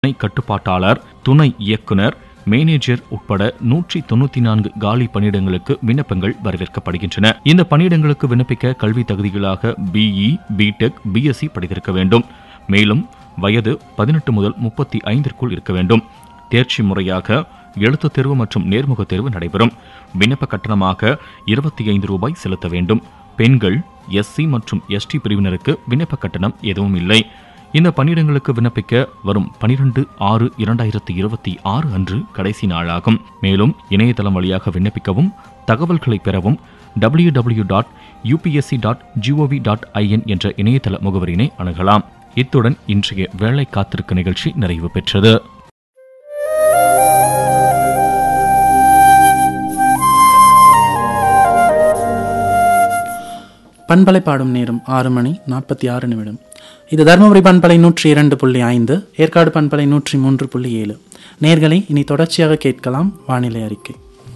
துணை கட்டுப்பாட்டாளர் துணை இயக்குனர் மேனேஜர் உட்பட நூற்றி தொண்ணூத்தி நான்கு காலி பணியிடங்களுக்கு விண்ணப்பங்கள் வரவேற்கப்படுகின்றன இந்த பணியிடங்களுக்கு விண்ணப்பிக்க கல்வி தகுதிகளாக பிஇ பிடெக் பிஎஸ்சி படித்திருக்க வேண்டும் மேலும் வயது பதினெட்டு முதல் முப்பத்தி ஐந்திற்குள் இருக்க வேண்டும் தேர்ச்சி முறையாக எழுத்துத் தேர்வு மற்றும் நேர்முகத் தேர்வு நடைபெறும் விண்ணப்ப கட்டணமாக இருபத்தி ஐந்து ரூபாய் செலுத்த வேண்டும் பெண்கள் எஸ்சி மற்றும் எஸ்டி பிரிவினருக்கு விண்ணப்ப கட்டணம் எதுவும் இல்லை இந்த பணியிடங்களுக்கு விண்ணப்பிக்க வரும் பனிரெண்டு ஆறு இரண்டாயிரத்தி இருபத்தி ஆறு அன்று கடைசி நாளாகும் மேலும் இணையதளம் வழியாக விண்ணப்பிக்கவும் தகவல்களை பெறவும் W W dot UPSC dot GOV dot IN என்ற இணையதள முகவரியினை அணுகலாம் இத்துடன் இன்றைய வேலை காத்திருக்க நிகழ்ச்சி நிறைவு பெற்றது பண்பலை பாடும் நேரம் ஆறு மணி நாற்பத்தி ஆறு நிமிடம் இது தருமபுரி பண்பலை நூற்றி இரண்டு புள்ளி ஐந்து ஏற்காடு பண்பலை நூற்றி மூன்று புள்ளி ஏழு நேர்களை இனி தொடர்ச்சியாக கேட்கலாம் வானிலை அறிக்கை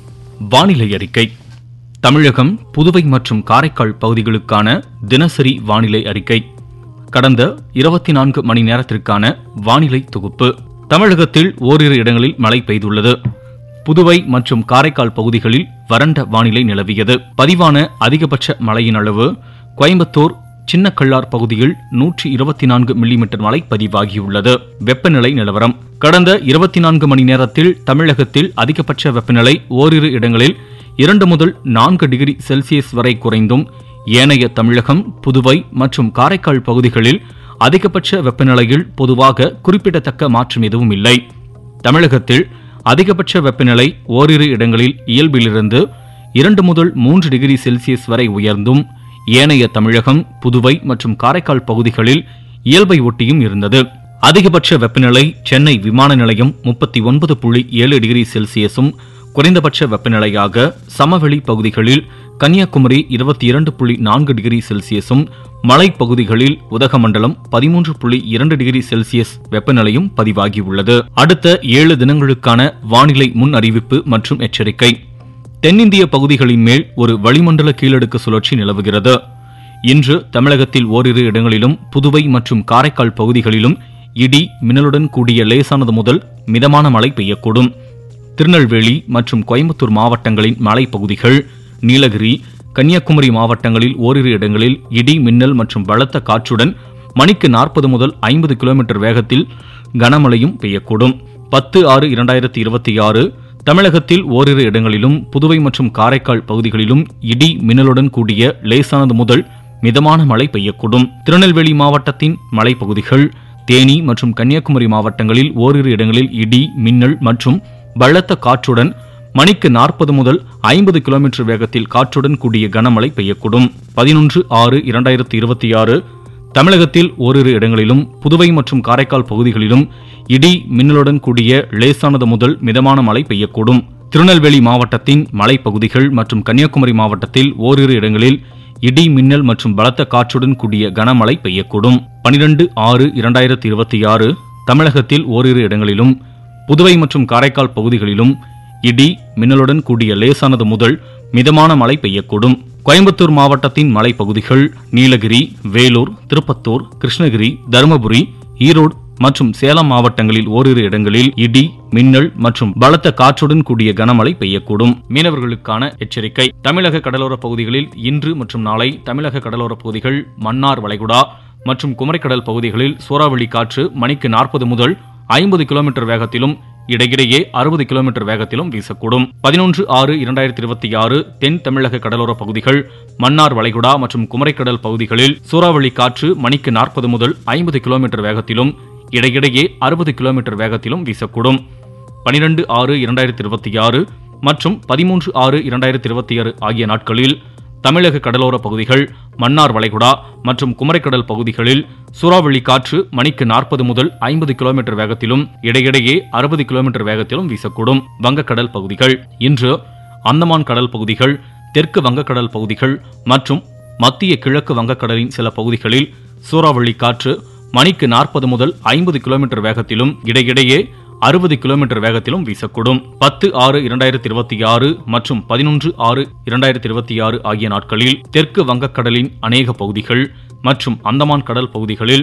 வானிலை அறிக்கை தமிழகம் புதுவை மற்றும் காரைக்கால் பகுதிகளுக்கான தினசரி வானிலை அறிக்கை கடந்த இருபத்தி நான்கு மணி நேரத்திற்கான வானிலை தொகுப்பு தமிழகத்தில் ஓரிரு இடங்களில் மழை பெய்துள்ளது புதுவை மற்றும் காரைக்கால் பகுதிகளில் வறண்ட வானிலை நிலவியது பதிவான அதிகபட்ச மழையின் அளவு கோயம்புத்தூர் சின்னக்கல்லார் பகுதியில் நூற்றி இருபத்தி நான்கு மில்லிமீட்டர் மழை பதிவாகியுள்ளது வெப்பநிலை நிலவரம் கடந்த இருபத்தி நான்கு மணி நேரத்தில் தமிழகத்தில் அதிகபட்ச வெப்பநிலை ஓரிரு இடங்களில் இரண்டு முதல் நான்கு டிகிரி செல்சியஸ் வரை குறைந்தும் ஏனைய தமிழகம் புதுவை மற்றும் காரைக்கால் பகுதிகளில் அதிகபட்ச வெப்பநிலையில் பொதுவாக குறிப்பிடத்தக்க மாற்றம் எதுவும் இல்லை தமிழகத்தில் அதிகபட்ச வெப்பநிலை ஓரிரு இடங்களில் இயல்பிலிருந்து இரண்டு முதல் மூன்று டிகிரி செல்சியஸ் வரை உயர்ந்தும் ஏனைய தமிழகம் புதுவை மற்றும் காரைக்கால் பகுதிகளில் இயல்பை ஒட்டியும் இருந்தது அதிகபட்ச வெப்பநிலை சென்னை விமான நிலையம் முப்பத்தி ஒன்பது புள்ளி ஏழு டிகிரி செல்சியஸும் குறைந்தபட்ச வெப்பநிலையாக சமவெளி பகுதிகளில் கன்னியாகுமரி இருபத்தி இரண்டு புள்ளி நான்கு டிகிரி செல்சியஸும் மலைப்பகுதிகளில் உதகமண்டலம் பதிமூன்று புள்ளி இரண்டு டிகிரி செல்சியஸ் வெப்பநிலையும் பதிவாகியுள்ளது அடுத்த ஏழு தினங்களுக்கான வானிலை முன் அறிவிப்பு மற்றும் எச்சரிக்கை தென்னிந்திய பகுதிகளின் மேல் ஒரு வளிமண்டல கீழடுக்கு சுழற்சி நிலவுகிறது இன்று தமிழகத்தில் ஓரிரு இடங்களிலும் புதுவை மற்றும் காரைக்கால் பகுதிகளிலும் இடி மின்னலுடன் கூடிய லேசானது முதல் மிதமான மழை பெய்யக்கூடும் திருநெல்வேலி மற்றும் கோயம்புத்தூர் மாவட்டங்களின் மலைப்பகுதிகள் நீலகிரி கன்னியாகுமரி மாவட்டங்களில் ஓரிரு இடங்களில் இடி மின்னல் மற்றும் பலத்த காற்றுடன் மணிக்கு நாற்பது முதல் ஐம்பது கிலோமீட்டர் வேகத்தில் கனமழையும் பெய்யக்கூடும் பத்து ஆறு இரண்டாயிரத்தி இருபத்தி ஆறு தமிழகத்தில் ஓரிரு இடங்களிலும் புதுவை மற்றும் காரைக்கால் பகுதிகளிலும் இடி மின்னலுடன் கூடிய லேசானது முதல் மிதமான மழை பெய்யக்கூடும் திருநெல்வேலி மாவட்டத்தின் மலைப்பகுதிகள் தேனி மற்றும் கன்னியாகுமரி மாவட்டங்களில் ஓரிரு இடங்களில் இடி மின்னல் மற்றும் பலத்த காற்றுடன் மணிக்கு நாற்பது முதல் ஐம்பது கிலோமீட்டர் வேகத்தில் காற்றுடன் கூடிய கனமழை பெய்யக்கூடும் பதினொன்று ஆறு இரண்டாயிரத்தி இருபத்தி ஆறு தமிழகத்தில் ஓரிரு இடங்களிலும் புதுவை மற்றும் காரைக்கால் பகுதிகளிலும் இடி மின்னலுடன் கூடிய லேசானது முதல் மிதமான மழை பெய்யக்கூடும் திருநெல்வேலி மாவட்டத்தின் மலைப்பகுதிகள் மற்றும் கன்னியாகுமரி மாவட்டத்தில் ஓரிரு இடங்களில் இடி மின்னல் மற்றும் பலத்த காற்றுடன் கூடிய கனமழை பெய்யக்கூடும் பனிரெண்டு ஆறு இரண்டாயிரத்தி இருபத்தி ஆறு தமிழகத்தில் ஓரிரு இடங்களிலும் புதுவை மற்றும் காரைக்கால் பகுதிகளிலும் இடி மின்னலுடன் கூடிய லேசானது முதல் மிதமான மழை பெய்யக்கூடும் கோயம்புத்தூர் மாவட்டத்தின் மலைப்பகுதிகள் நீலகிரி வேலூர் திருப்பத்தூர் கிருஷ்ணகிரி தருமபுரி ஈரோடு மற்றும் சேலம் மாவட்டங்களில் ஓரிரு இடங்களில் இடி மின்னல் மற்றும் பலத்த காற்றுடன் கூடிய கனமழை பெய்யக்கூடும் மீனவர்களுக்கான எச்சரிக்கை தமிழக கடலோர பகுதிகளில் இன்று மற்றும் நாளை தமிழக கடலோர பகுதிகள் மன்னார் வளைகுடா மற்றும் குமரிக்கடல் பகுதிகளில் சூறாவளி காற்று மணிக்கு நாற்பது முதல் ஐம்பது கிலோமீட்டர் வேகத்திலும் இடையிடையே அறுபது கிலோமீட்டர் வேகத்திலும் வீசக்கூடும் பதினொன்று ஆறு இரண்டாயிரத்தி இருபத்தி ஆறு தென் தமிழக கடலோர பகுதிகள் மன்னார் வளைகுடா மற்றும் குமரிக்கடல் பகுதிகளில் சூறாவளி காற்று மணிக்கு நாற்பது முதல் ஐம்பது கிலோமீட்டர் வேகத்திலும் இடையிடையே அறுபது கிலோமீட்டர் வேகத்திலும் வீசக்கூடும் பனிரெண்டு ஆறு இரண்டாயிரத்தி இருபத்தி ஆறு மற்றும் பதிமூன்று ஆறு இரண்டாயிரத்தி இருபத்தி ஆறு ஆகிய நாட்களில் தமிழக கடலோர பகுதிகள் மன்னார் வளைகுடா மற்றும் குமரிக்கடல் பகுதிகளில் சூறாவளி காற்று மணிக்கு நாற்பது முதல் ஐம்பது கிலோமீட்டர் வேகத்திலும் இடையிடையே அறுபது கிலோமீட்டர் வேகத்திலும் வீசக்கூடும் வங்கக்கடல் பகுதிகள் இன்று அந்தமான் கடல் பகுதிகள் தெற்கு வங்கக்கடல் பகுதிகள் மற்றும் மத்திய கிழக்கு வங்கக்கடலின் சில பகுதிகளில் சூறாவளி காற்று மணிக்கு நாற்பது முதல் ஐம்பது கிலோமீட்டர் வேகத்திலும் இடையிடையே அறுபது கிலோமீட்டர் வேகத்திலும் வீசக்கூடும் பத்து ஆறு இரண்டாயிரத்தி இருபத்தி ஆறு மற்றும் பதினொன்று ஆறு இரண்டாயிரத்தி இருபத்தி ஆறு ஆகிய நாட்களில் தெற்கு வங்கக்கடலின் அநேக பகுதிகள் மற்றும் அந்தமான் கடல் பகுதிகளில்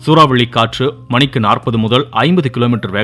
சூறாவளி காற்று மணிக்கு நாற்பது முதல் ஐம்பது கிலோமீட்டர் வேகத்தில்